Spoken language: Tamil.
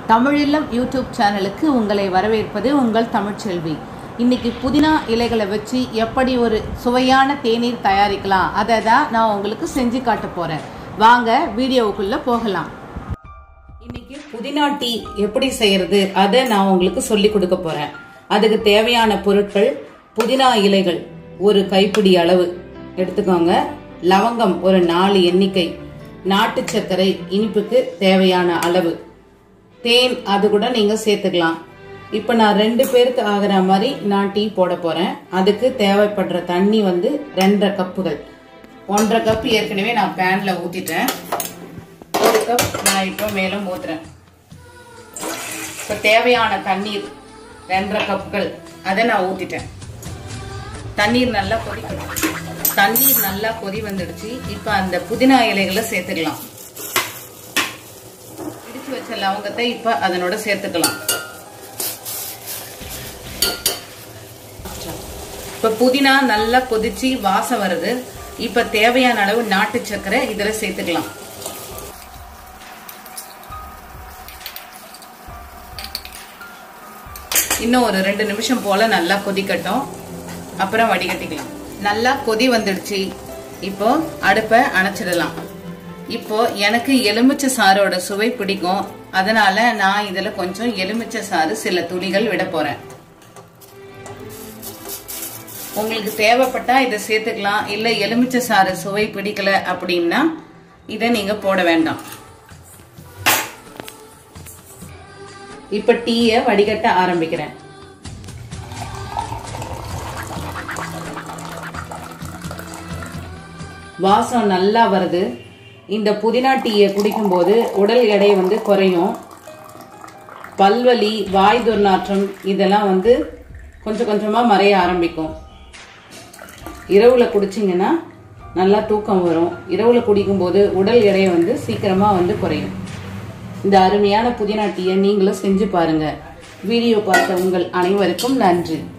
தமிழில்லம் யூடியூப் சேனலுக்கு உங்களை வரவேற்பது உங்கள் தமிழ்ச்செல்வி இன்னைக்கு புதினா இலைகளை வச்சு எப்படி ஒரு சுவையான தேநீர் தயாரிக்கலாம் அதை தான் நான் உங்களுக்கு செஞ்சு காட்ட போகிறேன் வாங்க வீடியோவுக்குள்ளே போகலாம் இன்னைக்கு புதினா டீ எப்படி செய்யறது அதை நான் உங்களுக்கு சொல்லி கொடுக்க போறேன் அதுக்கு தேவையான பொருட்கள் புதினா இலைகள் ஒரு கைப்பிடி அளவு எடுத்துக்கோங்க லவங்கம் ஒரு நாலு எண்ணிக்கை நாட்டு சர்க்கரை இனிப்புக்கு தேவையான அளவு தேன் அது கூட நீங்க சேர்த்துக்கலாம் இப்ப நான் ரெண்டு பேருக்கு ஆகிற மாதிரி நான் டீ போட போறேன் அதுக்கு தேவைப்படுற தண்ணி வந்து ரெண்டரை கப்புகள் ஒன்றரை கப் ஏற்கனவே நான் பேன்ல ஊத்திட்டேன் ஒரு கப் நான் இப்போ மேலும் ஊத்துறேன் இப்போ தேவையான தண்ணீர் ரெண்டரை கப்புகள் அதை நான் ஊத்திட்டேன் தண்ணீர் நல்லா கொதிக்கணும் தண்ணீர் நல்லா கொதி வந்துடுச்சு இப்போ அந்த புதினா இலைகளை சேர்த்துக்கலாம் இடிச்சு வச்ச லவங்கத்தை இப்போ அதனோட சேர்த்துக்கலாம் இப்போ புதினா நல்லா கொதிச்சு வாசம் வருது இப்போ தேவையான அளவு நாட்டு சர்க்கரை இதில் சேர்த்துக்கலாம் இன்னும் ஒரு ரெண்டு நிமிஷம் போல நல்லா கொதிக்கட்டும் அப்புறம் வடிகட்டிக்கலாம் நல்லா கொதி வந்துடுச்சு இப்போ அடுப்பை அணைச்சிடலாம் இப்போ எனக்கு எலுமிச்சை சாரோட சுவை பிடிக்கும் அதனால நான் இதுல கொஞ்சம் எலுமிச்சை சாறு சில துளிகள் விட போறேன் உங்களுக்கு தேவைப்பட்டா இதை சேர்த்துக்கலாம் இல்ல எலுமிச்சை சாறு சுவை பிடிக்கல அப்படின்னா இதை நீங்க போட வேண்டாம் இப்ப டீய வடிகட்ட ஆரம்பிக்கிறேன் வாசம் நல்லா வருது இந்த புதினா டீயை குடிக்கும்போது உடல் எடை வந்து குறையும் பல்வலி வாய் துர்நாற்றம் இதெல்லாம் வந்து கொஞ்சம் கொஞ்சமாக மறைய ஆரம்பிக்கும் இரவில் குடிச்சிங்கன்னா நல்லா தூக்கம் வரும் இரவில் குடிக்கும்போது உடல் எடை வந்து சீக்கிரமாக வந்து குறையும் இந்த அருமையான புதினா டீயை நீங்களும் செஞ்சு பாருங்க வீடியோ பார்த்த உங்கள் அனைவருக்கும் நன்றி